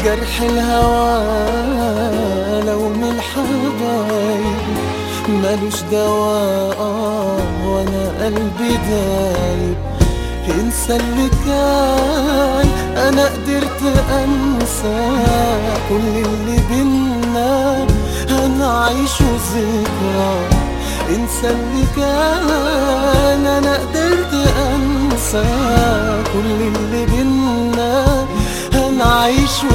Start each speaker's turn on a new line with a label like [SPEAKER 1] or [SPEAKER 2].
[SPEAKER 1] جرح الهوى لو من الحبايب ملوش دواء آه وانا قلبي دايب انسى اللي كان انا قدرت انسى كل اللي بينا هنعيشه ذكرى انسى اللي كان انا قدرت انسى كل اللي بينا هنعيشه